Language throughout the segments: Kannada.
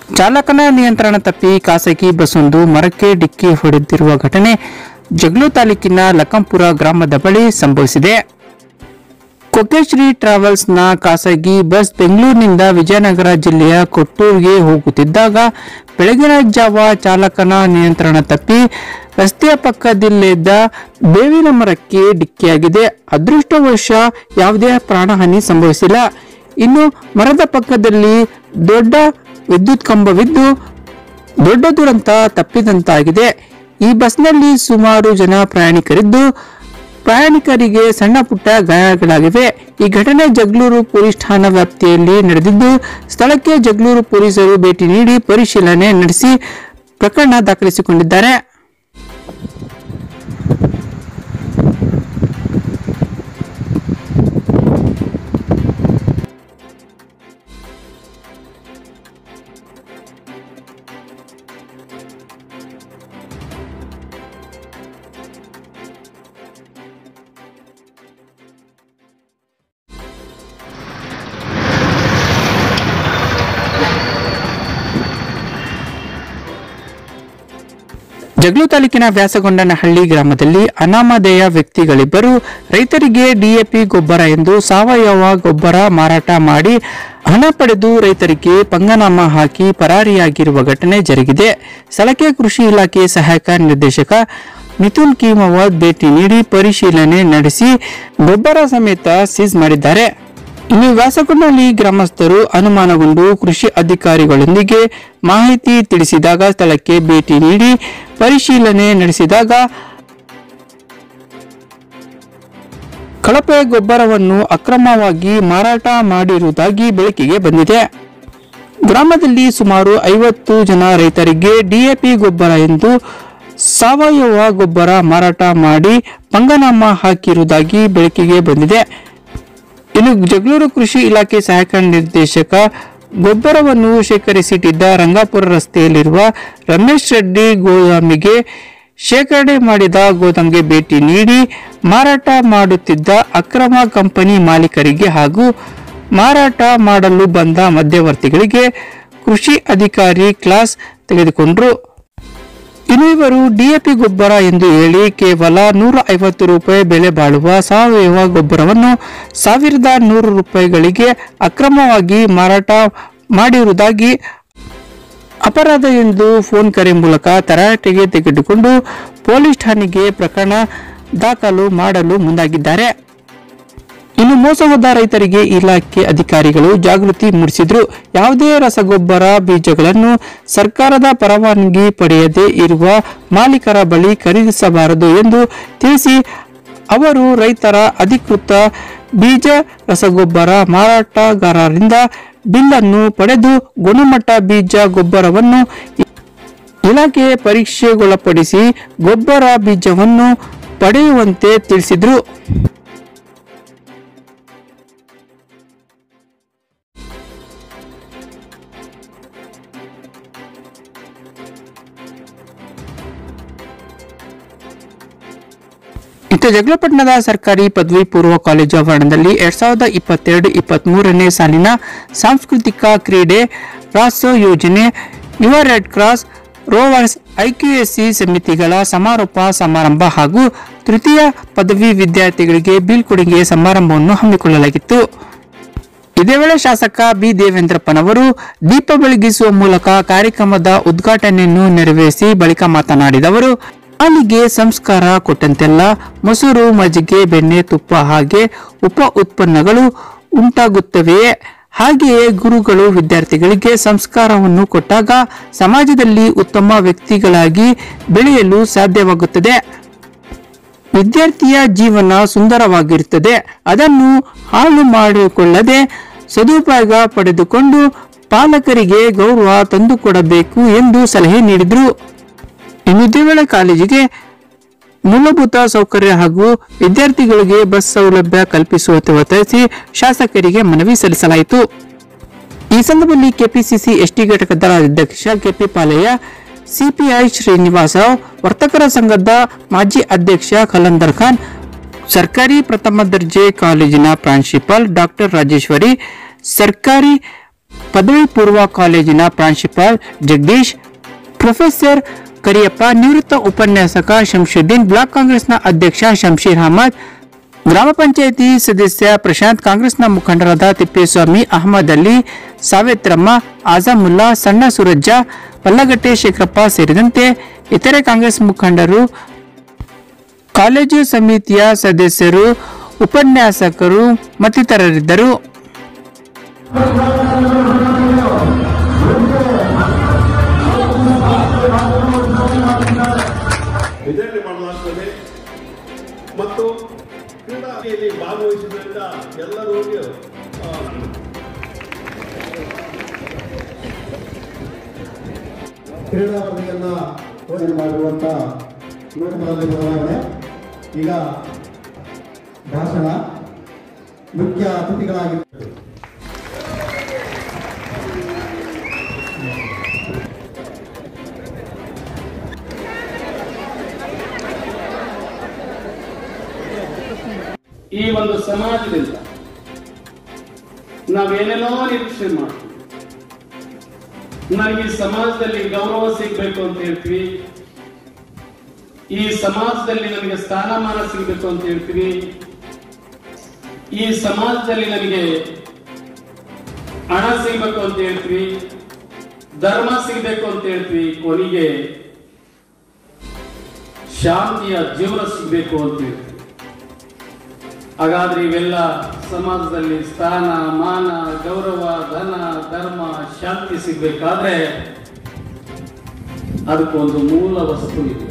ಚಾಲಕನ ನಿಯಂತ್ರಣ ತಪ್ಪಿ ಖಾಸಗಿ ಬಸ್ಸೊಂದು ಮರಕ್ಕೆ ಡಿಕ್ಕಿ ಹೊಡೆದಿರುವ ಘಟನೆ ಜಗಳೂರು ತಾಲೂಕಿನ ಲಕ್ಕಂಪುರ ಗ್ರಾಮದ ಬಳಿ ಸಂಭವಿಸಿದೆ ಕೊಕೆಶ್ರೀ ಟ್ರಾವೆಲ್ಸ್ನ ಖಾಸಗಿ ಬಸ್ ಬೆಂಗಳೂರಿನಿಂದ ವಿಜಯನಗರ ಜಿಲ್ಲೆಯ ಕೊಟ್ಟೂರಿಗೆ ಹೋಗುತ್ತಿದ್ದಾಗ ಬೆಳಗಿನ ಜಾವ ಚಾಲಕನ ನಿಯಂತ್ರಣ ತಪ್ಪಿ ರಸ್ತೆಯ ಪಕ್ಕದಲ್ಲಿದ್ದ ಬೇವಿನ ಮರಕ್ಕೆ ಡಿಕ್ಕಿಯಾಗಿದೆ ಅದೃಷ್ಟವಶ ಯಾವುದೇ ಪ್ರಾಣಹಾನಿ ಸಂಭವಿಸಿಲ್ಲ ಇನ್ನು ಮರದ ಪಕ್ಕದಲ್ಲಿ ದೊಡ್ಡ ವಿದ್ಯುತ್ ಕಂಬವಿದ್ದು ದೊಡ್ಡ ದುರಂತ ತಪ್ಪಿದಂತಾಗಿದೆ ಈ ಬಸ್ನಲ್ಲಿ ಸುಮಾರು ಜನ ಪ್ರಯಾಣಿಕರಿದ್ದು ಪ್ರಯಾಣಿಕರಿಗೆ ಸಣ್ಣ ಪುಟ್ಟ ಗಾಯಗಳಾಗಿವೆ ಈ ಘಟನೆ ಜಗಳೂರು ಪೊಲೀಸ್ ಠಾಣಾ ವ್ಯಾಪ್ತಿಯಲ್ಲಿ ನಡೆದಿದ್ದು ಸ್ಥಳಕ್ಕೆ ಜಗಳೂರು ಪೊಲೀಸರು ಭೇಟಿ ನೀಡಿ ಪರಿಶೀಲನೆ ನಡೆಸಿ ಪ್ರಕರಣ ದಾಖಲಿಸಿಕೊಂಡಿದ್ದಾರೆ ಜಗಳೂರು ತಾಲೂಕಿನ ವ್ಯಾಸಗೊಂಡನಹಳ್ಳಿ ಗ್ರಾಮದಲ್ಲಿ ಅನಾಮಧೇಯ ವ್ಯಕ್ತಿಗಳಿಬ್ಬರು ರೈತರಿಗೆ ಡಿಎಪಿ ಗೊಬ್ಬರ ಎಂದು ಸಾವಯವ ಗೊಬ್ಬರ ಮಾರಾಟ ಮಾಡಿ ಹಣ ಪಡೆದು ರೈತರಿಗೆ ಪಂಗನಾಮ ಹಾಕಿ ಪರಾರಿಯಾಗಿರುವ ಘಟನೆ ಜರುಗಿದೆ ಸ್ಥಳಕ್ಕೆ ಕೃಷಿ ಇಲಾಖೆ ಸಹಾಯಕ ನಿರ್ದೇಶಕ ಮಿಥುನ್ ಕೀಮವಾದ್ ಭೇಟಿ ನೀಡಿ ಪರಿಶೀಲನೆ ನಡೆಸಿ ಗೊಬ್ಬರ ಸಮೇತ ಸೀಸ್ ಮಾಡಿದ್ದಾರೆ ಇನ್ನು ವ್ಯಾಸಕೊಂಡಲ್ಲಿ ಗ್ರಾಮಸ್ಥರು ಅನುಮಾನಗೊಂಡು ಕೃಷಿ ಅಧಿಕಾರಿಗಳೊಂದಿಗೆ ಮಾಹಿತಿ ತಿಳಿಸಿದಾಗ ಸ್ಥಳಕ್ಕೆ ಭೇಟಿ ನೀಡಿ ಪರಿಶೀಲನೆ ನಡೆಸಿದಾಗ ಕಳಪೆ ಗೊಬ್ಬರವನ್ನು ಅಕ್ರಮವಾಗಿ ಮಾರಾಟ ಮಾಡಿರುವುದಾಗಿ ಬೆಳಕಿಗೆ ಬಂದಿದೆ ಗ್ರಾಮದಲ್ಲಿ ಸುಮಾರು ಐವತ್ತು ಜನ ರೈತರಿಗೆ ಡಿಎಪಿ ಗೊಬ್ಬರ ಎಂದು ಸಾವಯವ ಗೊಬ್ಬರ ಮಾರಾಟ ಮಾಡಿ ಪಂಗನಾಮ ಹಾಕಿರುವುದಾಗಿ ಬೆಳಕಿಗೆ ಬಂದಿದೆ ಇನ್ನು ಜಗಳೂರು ಕೃಷಿ ಇಲಾಖೆ ಸಹಾಯಕ ನಿರ್ದೇಶಕ ಗೊಬ್ಬರವನ್ನು ಶೇಖರಿಸಿಟ್ಟಿದ್ದ ರಂಗಾಪುರ ರಸ್ತೆಯಲ್ಲಿರುವ ರಮೇಶ್ ರೆಡ್ಡಿ ಗೋದಾಮಿಗೆ ಶೇಖರಣೆ ಮಾಡಿದ ಗೋದಾಮ್ಗೆ ಭೇಟಿ ನೀಡಿ ಮಾರಾಟ ಮಾಡುತ್ತಿದ್ದ ಅಕ್ರಮ ಕಂಪನಿ ಮಾಲೀಕರಿಗೆ ಹಾಗೂ ಮಾರಾಟ ಮಾಡಲು ಬಂದ ಮಧ್ಯವರ್ತಿಗಳಿಗೆ ಕೃಷಿ ಅಧಿಕಾರಿ ಕ್ಲಾಸ್ ತೆಗೆದುಕೊಂಡ್ರು ಇನ್ನು ಇವರು ಡಿಎಪಿ ಗೊಬ್ಬರ ಎಂದು ಹೇಳಿ ಕೇವಲ ನೂರ ಐವತ್ತು ರೂಪಾಯಿ ಬೆಲೆ ಬಾಳುವ ಸಾವಯವ ಗೊಬ್ಬರವನ್ನು ಸಾವಿರದ ನೂರು ರೂಪಾಯಿಗಳಿಗೆ ಅಕ್ರಮವಾಗಿ ಮಾರಾಟ ಮಾಡಿರುವುದಾಗಿ ಅಪರಾಧ ಎಂದು ಫೋನ್ ಕರೆ ಮೂಲಕ ತರಾಟೆಗೆ ತೆಗೆದುಕೊಂಡು ಪೊಲೀಸ್ ಠಾಣೆಗೆ ಪ್ರಕರಣ ದಾಖಲು ಮಾಡಲು ಮುಂದಾಗಿದ್ದಾರೆ ಇನ್ನು ಮೋಸ ಹೋದ ರೈತರಿಗೆ ಇಲಾಖೆ ಅಧಿಕಾರಿಗಳು ಜಾಗೃತಿ ಮೂಡಿಸಿದ್ರು ಯಾವುದೇ ರಸಗೊಬ್ಬರ ಬೀಜಗಳನ್ನು ಸರ್ಕಾರದ ಪರವಾನಗಿ ಪಡೆಯದೇ ಇರುವ ಮಾಲೀಕರ ಬಳಿ ಖರೀದಿಸಬಾರದು ಎಂದು ತಿಳಿಸಿ ಅವರು ರೈತರ ಅಧಿಕೃತ ಬೀಜ ರಸಗೊಬ್ಬರ ಮಾರಾಟಗಾರರಿಂದ ಬಿಲ್ಲನ್ನು ಪಡೆದು ಗುಣಮಟ್ಟ ಬೀಜ ಗೊಬ್ಬರವನ್ನು ಇಲಾಖೆ ಪರೀಕ್ಷೆಗೊಳಪಡಿಸಿ ಗೊಬ್ಬರ ಬೀಜವನ್ನು ಪಡೆಯುವಂತೆ ತಿಳಿಸಿದ್ರು ಇತ್ತ ಜಗಳಪಟ್ಟಣದ ಸರ್ಕಾರಿ ಪದವಿ ಪೂರ್ವ ಕಾಲೇಜು ಆವರಣದಲ್ಲಿ ಎರಡ್ ಸಾವಿರದ ಇಪ್ಪತ್ತೆರಡು ಇಪ್ಪತ್ತ್ ಮೂರನೇ ಸಾಲಿನ ಸಾಂಸ್ಕೃತಿಕ ಕ್ರೀಡೆ ರಾಸೋ ಯೋಜನೆ ಯುವ ರೆಡ್ ಕ್ರಾಸ್ ರೋವರ್ಸ್ ಐಕ್ಯುಎಸ್ಸಿ ಸಮಿತಿಗಳ ಸಮಾರೋಪ ಸಮಾರಂಭ ಹಾಗೂ ತೃತೀಯ ಪದವಿ ವಿದ್ಯಾರ್ಥಿಗಳಿಗೆ ಬೀಳ್ಕೊಡುಗೆ ಸಮಾರಂಭವನ್ನು ಹಮ್ಮಿಕೊಳ್ಳಲಾಗಿತ್ತು ಇದೇ ವೇಳೆ ಶಾಸಕ ಬಿ ದೇವೇಂದ್ರಪ್ಪನವರು ದೀಪ ಬೆಳಗಿಸುವ ಮೂಲಕ ಕಾರ್ಯಕ್ರಮದ ಉದ್ಘಾಟನೆಯನ್ನು ನೆರವೇರಿಸಿ ಬಳಿಕ ಮಾತನಾಡಿದವರು ಹಾಲಿಗೆ ಸಂಸ್ಕಾರ ಕೊಟ್ಟಂತೆಲ್ಲ ಮೊಸರು ಮಜ್ಜಿಗೆ ಬೆಣ್ಣೆ ತುಪ್ಪ ಹಾಗೆ ಉಪ ಉತ್ಪನ್ನಗಳು ಉಂಟಾಗುತ್ತವೆಯೇ ಹಾಗೆಯೇ ಗುರುಗಳು ವಿದ್ಯಾರ್ಥಿಗಳಿಗೆ ಸಂಸ್ಕಾರವನ್ನು ಕೊಟ್ಟಾಗ ಸಮಾಜದಲ್ಲಿ ಉತ್ತಮ ವ್ಯಕ್ತಿಗಳಾಗಿ ಬೆಳೆಯಲು ಸಾಧ್ಯವಾಗುತ್ತದೆ ವಿದ್ಯಾರ್ಥಿಯ ಜೀವನ ಸುಂದರವಾಗಿರುತ್ತದೆ ಅದನ್ನು ಹಾಳು ಮಾಡಿಕೊಳ್ಳದೆ ಸದುಪಯೋಗ ಪಡೆದುಕೊಂಡು ಪಾಲಕರಿಗೆ ಗೌರವ ತಂದುಕೊಡಬೇಕು ಎಂದು ಸಲಹೆ ನೀಡಿದರು ಇನ್ನು ಇದೇ ವೇಳೆ ಕಾಲೇಜಿಗೆ ಮೂಲಭೂತ ಸೌಕರ್ಯ ಹಾಗೂ ವಿದ್ಯಾರ್ಥಿಗಳಿಗೆ ಬಸ್ ಸೌಲಭ್ಯ ಕಲ್ಪಿಸುವಂತೆ ಒತ್ತಾಯಿಸಿ ಶಾಸಕರಿಗೆ ಮನವಿ ಸಲ್ಲಿಸಲಾಯಿತು ಈ ಸಂದರ್ಭದಲ್ಲಿ ಕೆಪಿಸಿಸಿ ಎಸ್ಟಿ ಘಟಕದ ಅಧ್ಯಕ್ಷ ಕೆಪಿ ಪಾಲಯ್ಯ ಸಿಪಿಐ ಶ್ರೀನಿವಾಸ ವರ್ತಕರ ಸಂಘದ ಮಾಜಿ ಅಧ್ಯಕ್ಷ ಖಲಂದರ್ ಖಾನ್ ಸರ್ಕಾರಿ ಪ್ರಥಮ ದರ್ಜೆ ಕಾಲೇಜಿನ ಪ್ರಾಂಶುಪಾಲ್ ಡಾಕ್ಟರ್ ರಾಜೇಶ್ವರಿ ಸರ್ಕಾರಿ ಪದವಿ ಪೂರ್ವ ಕಾಲೇಜಿನ ಪ್ರಾಂಶುಪಾಲ್ ಜಗದೀಶ್ ಪ್ರೊಫೆಸರ್ ಕರಿಯಪ್ಪ ನಿವೃತ್ತ ಉಪನ್ಯಾಸಕ ಶಂಶುದ್ದೀನ್ ಬ್ಲಾಕ್ ಕಾಂಗ್ರೆಸ್ನ ಅಧ್ಯಕ್ಷ ಶಂಶೀರ್ ಅಹಮದ್ ಗ್ರಾಮ ಪಂಚಾಯಿತಿ ಸದಸ್ಯ ಪ್ರಶಾಂತ್ ಕಾಂಗ್ರೆಸ್ನ ಮುಖಂಡರಾದ ತಿಪ್ಪೇಸ್ವಾಮಿ ಅಹಮದ್ ಅಲಿ ಸಾವಿತ್ರಮ್ಮ ಆಜಾಮುಲ್ಲಾ ಸಣ್ಣ ಸುರಜ್ಜ ಪಲ್ಲಗಟ್ಟೆ ಶೇಖರಪ್ಪ ಸೇರಿದಂತೆ ಇತರೆ ಕಾಂಗ್ರೆಸ್ ಮುಖಂಡರು ಕಾಲೇಜು ಸಮಿತಿಯ ಸದಸ್ಯರು ಉಪನ್ಯಾಸಕರು ಮತ್ತಿತರರಿದ್ದರು ವಿತರಣೆ ಮಾಡಲಾಗ್ತದೆ ಮತ್ತು ಕ್ರೀಡೆಯಲ್ಲಿ ಭಾಗವಹಿಸಿದ್ರಿಂದ ಎಲ್ಲರೂ ಆ, ಕ್ರೀಡಾ ವರದಿಯನ್ನ ಯೋಜನೆ ಮಾಡಿರುವಂಥ ಲೋಕಸಭೆಯಲ್ಲಿ ಬದಲಾವಣೆ ಈಗ ಭಾಷಣ ಮುಖ್ಯ ಅತಿಥಿಗಳಾಗಿ ಈ ಒಂದು ಸಮಾಜದಿಂದ ನಾವೇನೇನೋ ನಿರೀಕ್ಷೆ ಮಾಡ್ತೀವಿ ನನಗೆ ಈ ಸಮಾಜದಲ್ಲಿ ಗೌರವ ಸಿಗ್ಬೇಕು ಅಂತ ಹೇಳ್ತೀವಿ ಈ ಸಮಾಜದಲ್ಲಿ ನನಗೆ ಸ್ಥಾನಮಾನ ಸಿಗ್ಬೇಕು ಅಂತ ಹೇಳ್ತೀವಿ ಈ ಸಮಾಜದಲ್ಲಿ ನನಗೆ ಹಣ ಸಿಗ್ಬೇಕು ಅಂತ ಹೇಳ್ತೀವಿ ಧರ್ಮ ಸಿಗ್ಬೇಕು ಅಂತ ಹೇಳ್ತೀವಿ ಕೊನೆಗೆ ಶಾಂತಿಯ ಜೀವನ ಸಿಗ್ಬೇಕು ಅಂತ ಹೇಳ್ತೀವಿ ಹಾಗಾದ್ರೆ ಇವೆಲ್ಲ ಸಮಾಜದಲ್ಲಿ ಸ್ಥಾನ ಮಾನ ಗೌರವ ಧನ ಧರ್ಮ ಶಾಂತಿ ಸಿಗ್ಬೇಕಾದ್ರೆ ಅದಕ್ಕೊಂದು ಮೂಲ ವಸ್ತು ಇದೆ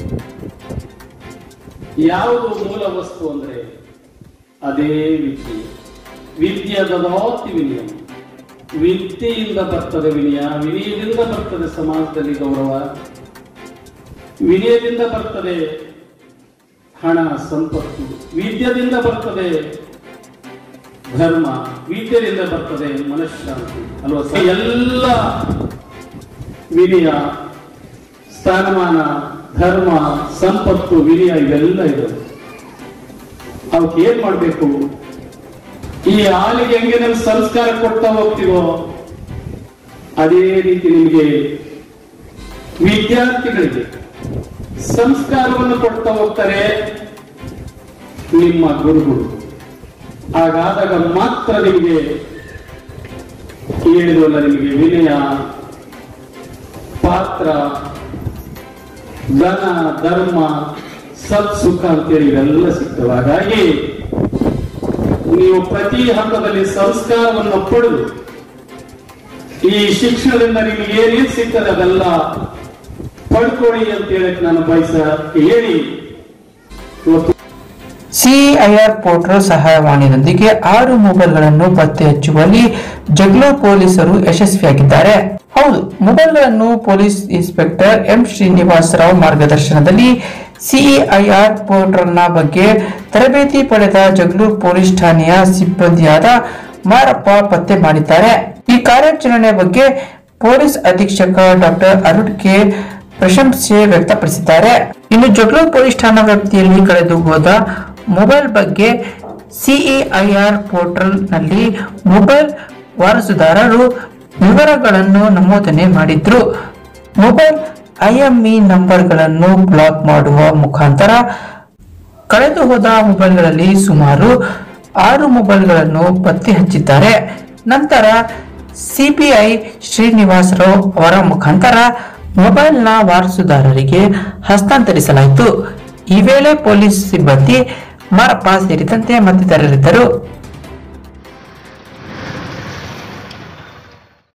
ಯಾವುದು ಮೂಲ ವಸ್ತು ಅಂದ್ರೆ ಅದೇ ವಿದ್ಯೆ ವಿದ್ಯೆ ದದಾತಿ ವಿನಯ ವಿದ್ಯೆಯಿಂದ ಬರ್ತದೆ ವಿನಯ ವಿನಯದಿಂದ ಬರ್ತದೆ ಸಮಾಜದಲ್ಲಿ ಗೌರವ ವಿನಯದಿಂದ ಬರ್ತದೆ ಹಣ ಸಂಪತ್ತು ವಿದ್ಯದಿಂದ ಬರ್ತದೆ ಧರ್ಮ ವಿದ್ಯದಿಂದ ಬರ್ತದೆ ಮನಃಶಾಂತಿ ಅಲ್ವಾ ಸರ್? ಎಲ್ಲ ವಿನಯ ಸ್ಥಾನಮಾನ ಧರ್ಮ ಸಂಪತ್ತು ವಿನಯ ಇವೆಲ್ಲ ಇದೆ ಅವಕ್ಕೆ ಏನ್ ಮಾಡ್ಬೇಕು ಈ ಹಾಲಿಗೆ ಹೆಂಗೆ ನಮ್ಗೆ ಸಂಸ್ಕಾರ ಕೊಡ್ತಾ ಹೋಗ್ತೀವೋ ಅದೇ ರೀತಿ ನಿಮಗೆ ವಿದ್ಯಾರ್ಥಿಗಳಿಗೆ ಸಂಸ್ಕಾರವನ್ನು ಕೊಡ್ತಾ ಹೋಗ್ತಾರೆ ನಿಮ್ಮ ಗುರುಗಳು ಹಾಗಾದಾಗ ಮಾತ್ರ ನಿಮಗೆ ಹೇಳಿದ್ವಲ್ಲ ನಿಮಗೆ ವಿನಯ ಪಾತ್ರ ಧನ ಧರ್ಮ ಸತ್ ಸುಖ ಅಂತೇಳಿ ಇವೆಲ್ಲ ಸಿಗ್ತವೆ ಹಾಗಾಗಿ ನೀವು ಪ್ರತಿ ಹಂತದಲ್ಲಿ ಸಂಸ್ಕಾರವನ್ನು ಪಡೆದು ಈ ಶಿಕ್ಷಣದಿಂದ ನಿಮಗೆ ಏನೇನು ಸಿಗ್ತದೆ ಅದೆಲ್ಲ ಪಡ್ಕೊಳ್ಳಿ ಅಂತ ಹೇಳಕ್ ನಾನು ಬಯಸ ಹೇಳಿ ಇವತ್ತು ಸಿಐಆರ್ ಪೋರ್ಟಲ್ ಸಹಾಯವಾಣಿಯೊಂದಿಗೆ ಆರು ಮೊಬೈಲ್ಗಳನ್ನು ಪತ್ತೆ ಹಚ್ಚುವಲ್ಲಿ ಜಗ್ಲೋ ಪೊಲೀಸರು ಯಶಸ್ವಿಯಾಗಿದ್ದಾರೆ ಹೌದು ಮೊಬೈಲ್ಗಳನ್ನು police inspector M Srinivas Rao ಮಾರ್ಗದರ್ಶನದಲ್ಲಿ ಸಿಇಐಆರ್ ಪೋರ್ಟಲ್ನ ಬಗ್ಗೆ ತರಬೇತಿ ಪಡೆದ ಜಗ್ಲೂರು ಪೊಲೀಸ್ ಠಾಣೆಯ ಸಿಬ್ಬಂದಿಯಾದ ಮಾರಪ್ಪ ಪತ್ತೆ ಮಾಡಿದ್ದಾರೆ ಈ ಕಾರ್ಯಾಚರಣೆ ಬಗ್ಗೆ ಪೊಲೀಸ್ ಅಧೀಕ್ಷಕ ಡಾಕ್ಟರ್ ಅರುಣ್ ಕೆ ಪ್ರಶಂಸೆ ವ್ಯಕ್ತಪಡಿಸಿದ್ದಾರೆ ಇನ್ನು ಜಗಳೂರು ಪೊಲೀಸ್ ಠಾಣಾ ವ್ಯಾಪ್ತಿಯಲ್ಲಿ ಕಳೆದು ಹೋದ ಮೊಬೈಲ್ ಬಗ್ಗೆ ಸಿಇಐಆರ್ ಪೋರ್ಟಲ್ ನಲ್ಲಿ ಮೊಬೈಲ್ ವಾರಸುದಾರರು ವಿವರಗಳನ್ನು ನಮೂದನೆ ಮಾಡಿದ್ರು ಮೊಬೈಲ್ ಐಎಂಇ ನಂಬರ್ಗಳನ್ನು ಬ್ಲಾಕ್ ಮಾಡುವ ಮುಖಾಂತರ ಕಳೆದು ಹೋದ ಮೊಬೈಲ್ಗಳಲ್ಲಿ ಸುಮಾರು ಆರು ಮೊಬೈಲ್ಗಳನ್ನು ಪತ್ತೆ ಹಚ್ಚಿದ್ದಾರೆ ನಂತರ ಸಿಬಿಐ ಶ್ರೀನಿವಾಸ್ ರಾವ್ ಅವರ ಮುಖಾಂತರ ಮೊಬೈಲ್ನ ವಾರಸುದಾರರಿಗೆ ಹಸ್ತಾಂತರಿಸಲಾಯಿತು ಈ ವೇಳೆ ಪೊಲೀಸ್ ಸಿಬ್ಬಂದಿ ಮಾರಪ್ಪ ಸೇರಿದಂತೆ ಮತ್ತಿತರರಿದ್ದರು